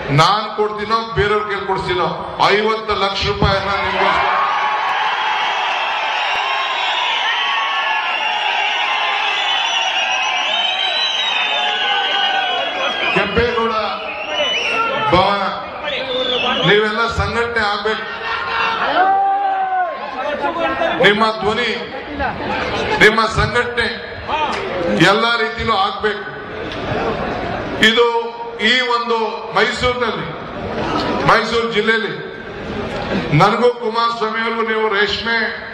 ನಾನ್ ಕೊಡ್ತೀನೋ ಬೇರೆಯವ್ರ ಕೈಲಿ ಕೊಡ್ತೀನೋ ಐವತ್ತು ಲಕ್ಷ ರೂಪಾಯಿನ ನಿಮ್ಗೋಸ್ಕರ ಕೆಂಪೇಗೌಡ ಭವನ ನೀವೆಲ್ಲ ಸಂಘಟನೆ ಆಗ್ಬೇಕು ನಿಮ್ಮ ಧ್ವನಿ ನಿಮ್ಮ ಸಂಘಟನೆ ಎಲ್ಲ ರೀತಿಲೂ ಆಗ್ಬೇಕು ಇದು ಈ ಒಂದು ಮೈಸೂರಿನಲ್ಲಿ ಮೈಸೂರು ಜಿಲ್ಲೆಯಲ್ಲಿ ನನಗೂ ಕುಮಾರಸ್ವಾಮಿ ಅವ್ರಿಗೂ ನೀವು ರೇಷ್ಮೆ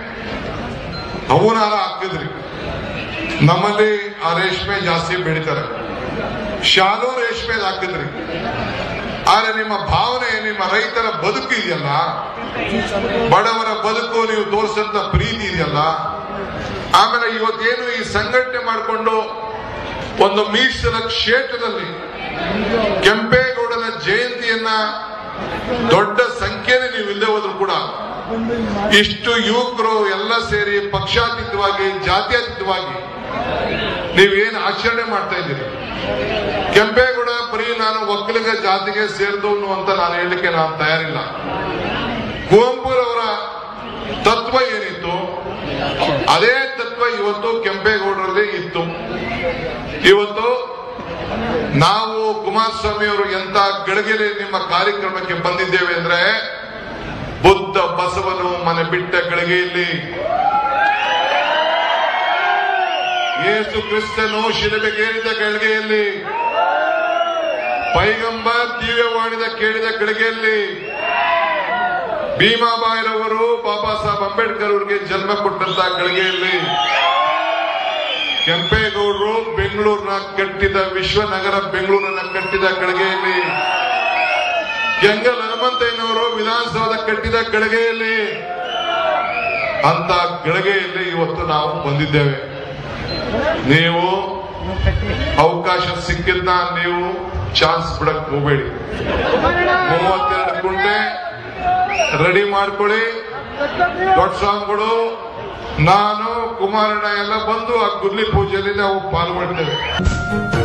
ಹೂನಾರ ಹಾಕಿದ್ರಿ ನಮ್ಮಲ್ಲಿ ಆ ರೇಷ್ಮೆ ಜಾಸ್ತಿ ಬೆಳಿತಾರೆ ಶಾಲು ರೇಷ್ಮೆ ಹಾಕಿದ್ರಿ ಆದ್ರೆ ನಿಮ್ಮ ಭಾವನೆ ನಿಮ್ಮ ರೈತರ ಬದುಕು ಇದೆಯಲ್ಲ ಬಡವರ ಬದುಕು ನೀವು ತೋರಿಸಂತ ಪ್ರೀತಿ ಇದೆಯಲ್ಲ ಆಮೇಲೆ ಇವತ್ತೇನು ಈ ಸಂಘಟನೆ ಮಾಡಿಕೊಂಡು ಒಂದು ಮೀಸಲ ಕ್ಷೇತ್ರದಲ್ಲಿ ಕೆಂಪೇಗೌಡನ ಜಯಂತಿಯನ್ನ ದೊಡ್ಡ ಸಂಖ್ಯೆಯಲ್ಲಿ ನೀವು ಇಲ್ಲದೆ ಹೋದ್ರು ಕೂಡ ಇಷ್ಟು ಯುವಕರು ಎಲ್ಲ ಸೇರಿ ಪಕ್ಷಾತೀತವಾಗಿ ಜಾತ್ಯತೀತವಾಗಿ ನೀವೇನು ಆಚರಣೆ ಮಾಡ್ತಾ ಇದ್ದೀರಿ ಕೆಂಪೇಗೌಡ ಬರೀ ನಾನು ಒಕ್ಕಲಿಗ ಜಾತಿಗೆ ಸೇರಿದವನು ಅಂತ ನಾನು ಹೇಳಲಿಕ್ಕೆ ನಾನು ತಯಾರಿಲ್ಲ ಕುವೆಂಪುರವರ ತತ್ವ ಏನಿತ್ತು ಅದೇ ತತ್ವ ಇವತ್ತು ಕೆಂಪೇಗೌಡರಲ್ಲಿ ಇತ್ತು ಇವತ್ತು ನಾವು ಕುಮಾರಸ್ವಾಮಿ ಅವರು ಎಂತ ಗಳಿಗೆಲೆ ನಿಮ್ಮ ಕಾರ್ಯಕ್ರಮಕ್ಕೆ ಬಂದಿದ್ದೇವೆ ಅಂದ್ರೆ ಬುದ್ಧ ಬಸವನು ಮನೆ ಬಿಟ್ಟ ಗಳಿಗೆಯಲ್ಲಿ ಯೇಸು ಕ್ರಿಸ್ತನು ಶಿಲುಬೆಗೇರಿದ ಗಳಿಗೆಯಲ್ಲಿ ಪೈಗಂಬರ್ ದಿವ್ಯವಾಣಿದ ಕೇಳಿದ ಗಳಿಗೆಯಲ್ಲಿ ಭೀಮಾಬಾಯಿರವರು ಬಾಬಾ ಸಾಹೇಬ್ ಅಂಬೇಡ್ಕರ್ ಅವರಿಗೆ ಜನ್ಮ ಕೊಟ್ಟಂತ ಗಳಿಗೆಯಲ್ಲಿ ಕೆಂಪೇಗೌಡರು ಬೆಂಗಳೂರಿನ ಕಟ್ಟಿದ ವಿಶ್ವನಗರ ಬೆಂಗಳೂರನ್ನ ಕಟ್ಟಿದ ಗಳಿಗೆಯಲ್ಲಿ ಕೆಂಗಲ್ ಹನುಮಂತಯ್ಯನವರು ವಿಧಾನಸೌಧ ಕಟ್ಟಿದ ಗಳಿಗೆಯಲ್ಲಿ ಅಂತ ಗಳಿಗೆಯಲ್ಲಿ ಇವತ್ತು ನಾವು ಬಂದಿದ್ದೇವೆ ನೀವು ಅವಕಾಶ ಸಿಕ್ಕಿದ್ದ ನೀವು ಚಾನ್ಸ್ ಬಿಡಕ್ ಹೋಗ್ಬೇಡಿ ಮೂವತ್ತೆರಡು ಗುಂಟೆ ರೆಡಿ ಮಾಡ್ಕೊಳ್ಳಿ ದೊಡ್ಡ ಸ್ವಾಮಿಗಳು ನಾನು ಕುಮಾರಣ್ಣ ಎಲ್ಲ ಬಂದು ಆ ಗುದ್ಲಿ ಪೂಜೆಯಲ್ಲಿ ನಾವು ಪಾಲ್ಗೊಳ್ತೇವೆ